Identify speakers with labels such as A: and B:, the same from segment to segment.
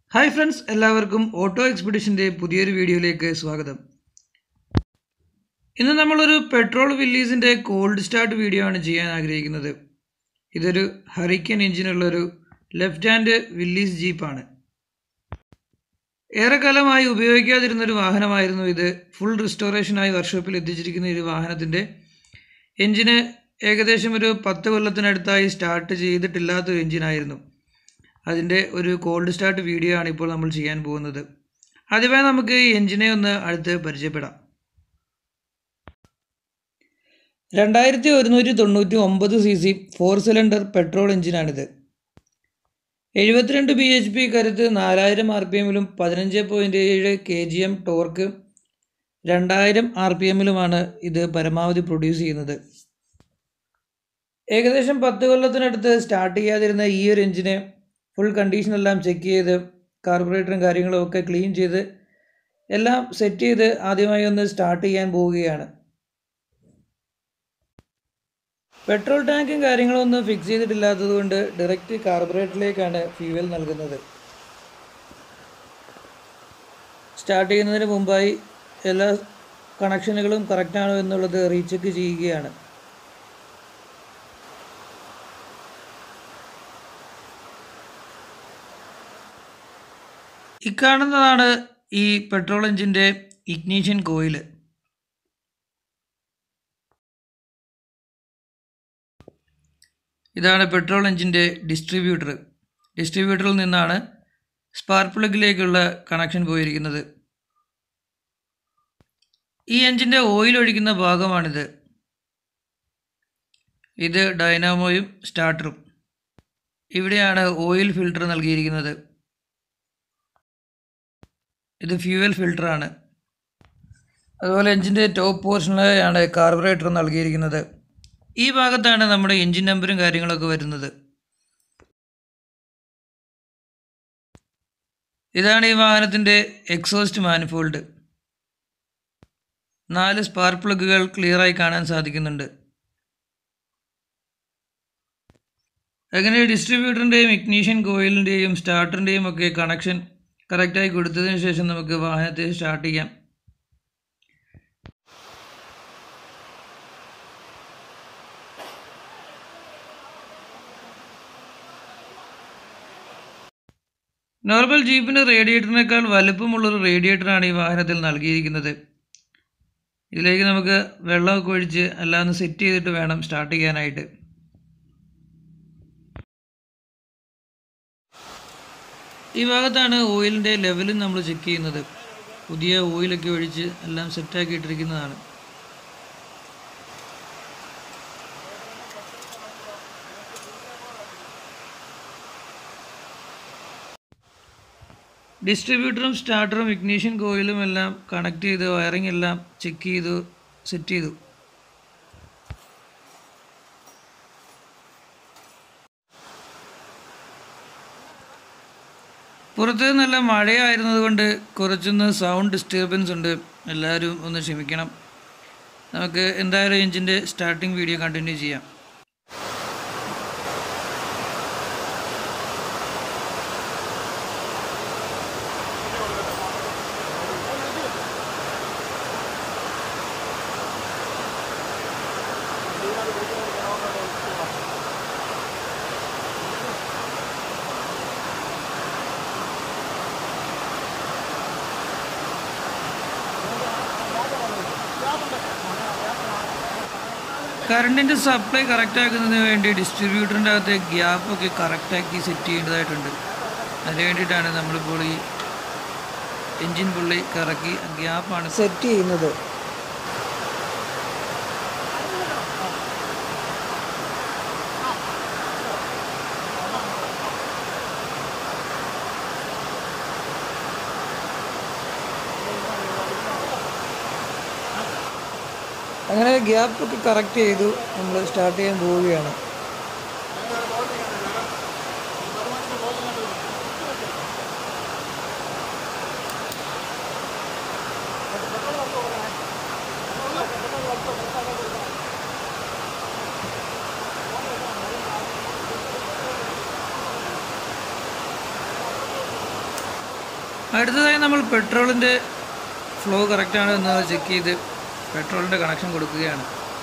A: hi friends എല്ലാവർക്കും auto എക്സ്പെഡിഷൻ്റെ പുതിയൊരു വീഡിയോയിലേക്ക് സ്വാഗതം ഇന്ന് നമ്മളൊരു പെട്രോൾ വില്ലീസിൻ്റെ കോൾഡ് സ്റ്റാർട്ട് വീഡിയോ ആണ് ചെയ്യാൻ ആഗ്രഹിക്കുന്നത് ഇതൊരു ഹറിക്കൻ എഞ്ചിനുള്ളൊരു ലെഫ്റ്റ് ഹാൻഡ് വില്ലീസ് ജീപ്പാണ് ഏറെക്കാലമായി ഉപയോഗിക്കാതിരുന്നൊരു വാഹനമായിരുന്നു ഇത് ഫുൾ റിസ്റ്റോറേഷനായി വർക്ക്ഷോപ്പിൽ എത്തിച്ചിരിക്കുന്ന ഒരു വാഹനത്തിൻ്റെ എഞ്ചിന് ഏകദേശം ഒരു പത്ത് കൊല്ലത്തിനടുത്തായി സ്റ്റാർട്ട് ചെയ്തിട്ടില്ലാത്തൊരു എഞ്ചിനായിരുന്നു അതിൻ്റെ ഒരു കോൾഡ് സ്റ്റാർട്ട് വീഡിയോ ആണ് ഇപ്പോൾ നമ്മൾ ചെയ്യാൻ പോകുന്നത് ആദ്യമായി നമുക്ക് ഈ എഞ്ചിനെ ഒന്ന് അടുത്ത് പരിചയപ്പെടാം രണ്ടായിരത്തി ഒരുന്നൂറ്റി തൊണ്ണൂറ്റി ഒമ്പത് C C four cylinder petrol എഞ്ചിനാണിത് എഴുപത്തിരണ്ട് ബി എച്ച് പി കരുത്ത് നാലായിരം ആർ പി എമ്മിലും പതിനഞ്ച് പോയിൻറ്റ് ഏഴ് കെ ജി എം ടോർക്ക് രണ്ടായിരം ആർ പി എമ്മിലുമാണ് ഇത് പരമാവധി പ്രൊഡ്യൂസ് ചെയ്യുന്നത് ഏകദേശം പത്ത് കൊല്ലത്തിനടുത്ത് സ്റ്റാർട്ട് ചെയ്യാതിരുന്ന ഈ ഒരു എഞ്ചിനെ ഫുൾ കണ്ടീഷൻ എല്ലാം ചെക്ക് ചെയ്ത് കാർബറേറ്ററും കാര്യങ്ങളും ഒക്കെ ക്ലീൻ ചെയ്ത് എല്ലാം സെറ്റ് ചെയ്ത് ആദ്യമായി ഒന്ന് സ്റ്റാർട്ട് ചെയ്യാൻ പോവുകയാണ് പെട്രോൾ ടാങ്കും കാര്യങ്ങളും ഒന്നും ഫിക്സ് ചെയ്തിട്ടില്ലാത്തത് കൊണ്ട് ഡയറക്റ്റ് കാർബറേറ്ററിലേക്കാണ് ഫ്യൂവൽ നൽകുന്നത് സ്റ്റാർട്ട് ചെയ്യുന്നതിന് മുമ്പായി എല്ലാ കണക്ഷനുകളും കറക്റ്റാണോ എന്നുള്ളത് റീചെക്ക് ചെയ്യുകയാണ് ഇക്കാണുന്നതാണ് ഈ പെട്രോൾ എഞ്ചിൻ്റെ ഇഗ്നീഷ്യൻ കോയിൽ ഇതാണ് പെട്രോൾ എഞ്ചിൻ്റെ ഡിസ്ട്രിബ്യൂട്ടർ ഡിസ്ട്രിബ്യൂട്ടറിൽ നിന്നാണ് സ്പാർക്ക് പ്ലഗിലേക്കുള്ള കണക്ഷൻ പോയിരിക്കുന്നത് ഈ എഞ്ചിൻ്റെ ഓയിൽ ഒഴിക്കുന്ന ഭാഗമാണിത് ഇത് ഡൈനാമോയും സ്റ്റാർട്ടറും ഇവിടെയാണ് ഓയിൽ ഫിൽട്ടർ നൽകിയിരിക്കുന്നത് ഇത് ഫ്യൂവൽ ഫിൽട്ടറാണ് അതുപോലെ എഞ്ചിൻ്റെ ടോപ്പ് പോർഷനിലാണ് കാർബറേറ്റർ നൽകിയിരിക്കുന്നത് ഈ ഭാഗത്താണ് നമ്മുടെ എഞ്ചിൻ നമ്പറും കാര്യങ്ങളൊക്കെ വരുന്നത് ഇതാണ് ഈ വാഹനത്തിൻ്റെ എക്സോസ്റ്റ് മാനിഫോൾഡ് നാല് സ്പാർക്ക് പ്ലഗുകൾ ക്ലിയറായി കാണാൻ സാധിക്കുന്നുണ്ട് അങ്ങനെ ഡിസ്ട്രിബ്യൂട്ടറിൻ്റെയും ഇഗ്നീഷ്യൻ കോയിലിൻ്റെയും സ്റ്റാർട്ടറിൻ്റെയും ഒക്കെ കണക്ഷൻ കറക്റ്റായി കൊടുത്തതിന് ശേഷം നമുക്ക് വാഹനത്തെ സ്റ്റാർട്ട് ചെയ്യാം നോർമൽ ജീപ്പിന് റേഡിയേറ്ററിനേക്കാൾ വലുപ്പമുള്ളൊരു റേഡിയേറ്ററാണ് ഈ വാഹനത്തിൽ നൽകിയിരിക്കുന്നത് ഇതിലേക്ക് നമുക്ക് വെള്ളമൊക്കെ ഒഴിച്ച് എല്ലാം ഒന്ന് സെറ്റ് ചെയ്തിട്ട് വേണം സ്റ്റാർട്ട് ചെയ്യാനായിട്ട് ഈ ഭാഗത്താണ് ഓയിലിൻ്റെ ലെവലും നമ്മൾ ചെക്ക് ചെയ്യുന്നത് പുതിയ ഓയിലൊക്കെ ഒഴിച്ച് എല്ലാം സെറ്റാക്കി ഇട്ടിരിക്കുന്നതാണ് ഡിസ്ട്രിബ്യൂട്ടറും സ്റ്റാർട്ടറും ഇഗ്നീഷ്യൻ കോയിലും എല്ലാം കണക്ട് ചെയ്ത് വയറിംഗ് എല്ലാം ചെക്ക് ചെയ്തു സെറ്റ് ചെയ്തു പുറത്ത് നല്ല മഴയായിരുന്നത് കൊണ്ട് കുറച്ചൊന്ന് സൗണ്ട് ഡിസ്റ്റർബൻസ് ഉണ്ട് എല്ലാവരും ഒന്ന് ക്ഷമിക്കണം നമുക്ക് എന്തായാലും എഞ്ചിൻ്റെ സ്റ്റാർട്ടിംഗ് വീഡിയോ കണ്ടിന്യൂ ചെയ്യാം കറണ്ടിൻ്റെ സപ്ലൈ കറക്റ്റ് ആക്കുന്നതിന് വേണ്ടി ഡിസ്ട്രിബ്യൂട്ടറിൻ്റെ അകത്തെ ഗ്യാപ്പൊക്കെ കറക്റ്റാക്കി സെറ്റ് ചെയ്യേണ്ടതായിട്ടുണ്ട് അതിന് വേണ്ടിയിട്ടാണ് നമ്മളിപ്പോൾ ഈ എൻജിൻ പുള്ളി കറക്കി ഗ്യാപ്പാണ് സെറ്റ് ചെയ്യുന്നത് അങ്ങനെ ഗ്യാപ്പൊക്കെ കറക്റ്റ് ചെയ്തു നമ്മൾ സ്റ്റാർട്ട് ചെയ്യാൻ പോവുകയാണ് അടുത്തതായി നമ്മൾ പെട്രോളിൻ്റെ ഫ്ലോ കറക്റ്റാണ് എന്ന് ചെക്ക് ചെയ്ത് പെട്രോളിൻ്റെ കണക്ഷൻ കൊടുക്കുകയാണ്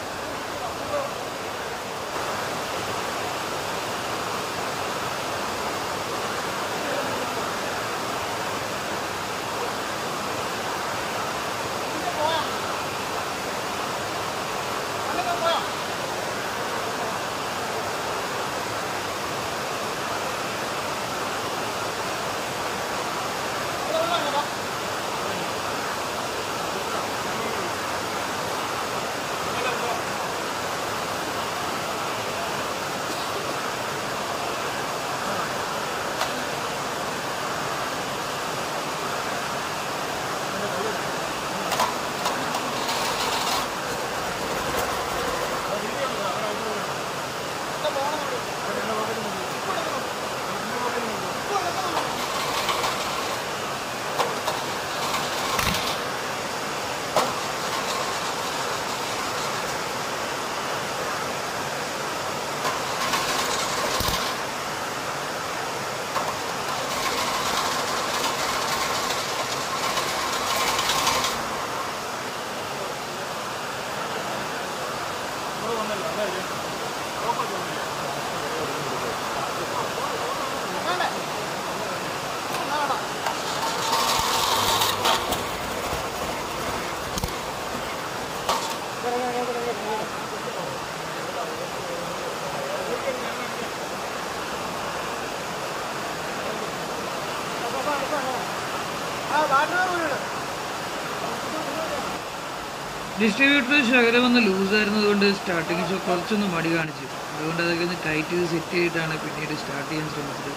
A: ഡിസ്ട്രിബ്യൂട്ടർ ശകലം ഒന്ന് ലൂസായിരുന്നത് കൊണ്ട് സ്റ്റാർട്ടിങ് കുറച്ചൊന്ന് മടി കാണിച്ചു അതുകൊണ്ട് അതൊക്കെ ഒന്ന് ടൈറ്റ് ചെയ്ത് സെറ്റ് ചെയ്തിട്ടാണ് പിന്നീട് സ്റ്റാർട്ട് ചെയ്യാൻ ശ്രമിച്ചത്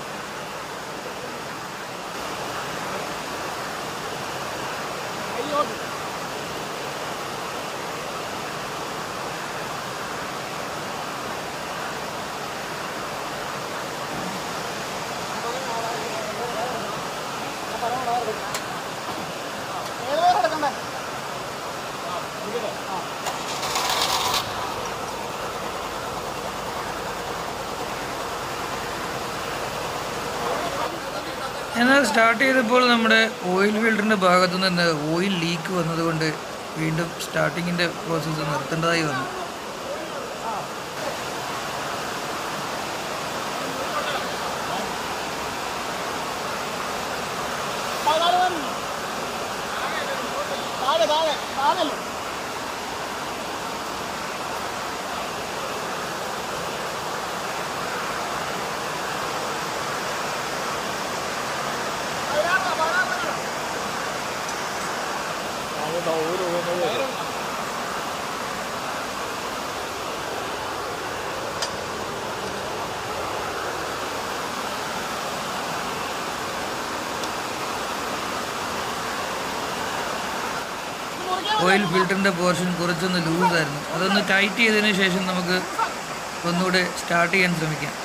A: എന്നാൽ സ്റ്റാർട്ട് ചെയ്തപ്പോൾ നമ്മുടെ ഓയിൽ ഫിൽറ്ററിൻ്റെ ഭാഗത്തു നിന്ന് ഓയിൽ ലീക്ക് വന്നതുകൊണ്ട് വീണ്ടും സ്റ്റാർട്ടിങ്ങിൻ്റെ പ്രോസസ്സ് നിർത്തേണ്ടതായി വന്നു
B: താഴെ താഴെ താഴല്ലോ
A: ഓയിൽ ഫിൽറ്ററിൻ്റെ പോർഷൻ കുറച്ചൊന്ന് ലൂസായിരുന്നു അതൊന്ന് ടൈറ്റ് ചെയ്തതിന് ശേഷം നമുക്ക് ഒന്നുകൂടെ സ്റ്റാർട്ട് ചെയ്യാൻ ശ്രമിക്കാം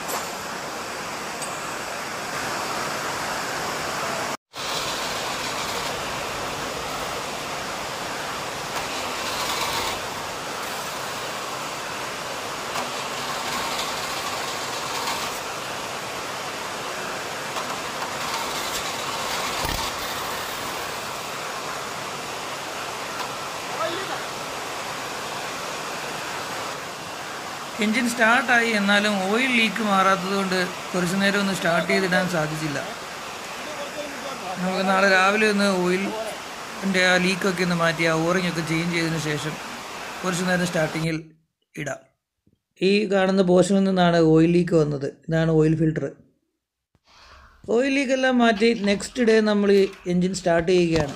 A: എൻജിൻ സ്റ്റാർട്ടായി എന്നാലും ഓയിൽ ലീക്ക് മാറാത്തത് കൊണ്ട് കുറച്ച് നേരം ഒന്ന് സ്റ്റാർട്ട് ചെയ്തിടാൻ സാധിച്ചില്ല നമുക്ക് നാളെ രാവിലെ ഒന്ന് ഓയിലിൻ്റെ ആ ലീക്കൊക്കെ ഒന്ന് മാറ്റി ആ ഓറിംഗ് ഒക്കെ ചേഞ്ച് ചെയ്തതിന് ശേഷം കുറച്ച് നേരം സ്റ്റാർട്ടിങ്ങിൽ ഇടാം ഈ കാണുന്ന പോർഷനിൽ നിന്നാണ് ഓയിൽ ലീക്ക് വന്നത് ഇതാണ് ഓയിൽ ഫിൽട്ടർ ഓയിൽ ലീക്ക് എല്ലാം മാറ്റി നെക്സ്റ്റ് ഡേ നമ്മൾ എൻജിൻ സ്റ്റാർട്ട് ചെയ്യുകയാണ്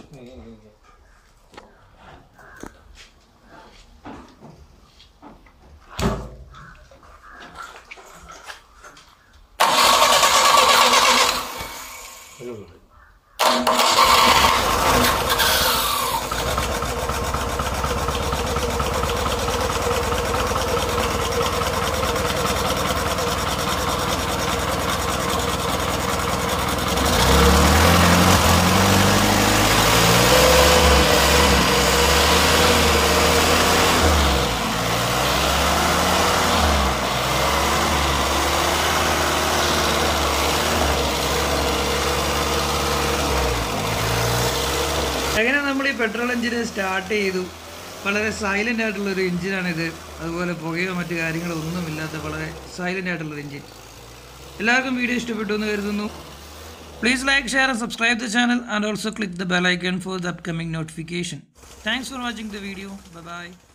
A: അങ്ങനെ നമ്മൾ ഈ പെട്രോൾ എഞ്ചിന് സ്റ്റാർട്ട് ചെയ്തു വളരെ സൈലൻ്റ് ആയിട്ടുള്ളൊരു എഞ്ചിനാണിത് അതുപോലെ പുകയോ മറ്റു കാര്യങ്ങളോ ഒന്നുമില്ലാത്ത വളരെ സൈലൻ്റ് ആയിട്ടുള്ളൊരു എഞ്ചിൻ എല്ലാവർക്കും വീഡിയോ ഇഷ്ടപ്പെട്ടു എന്ന് കരുതുന്നു please like share and subscribe the channel and also click the bell icon for the upcoming notification thanks for watching the video by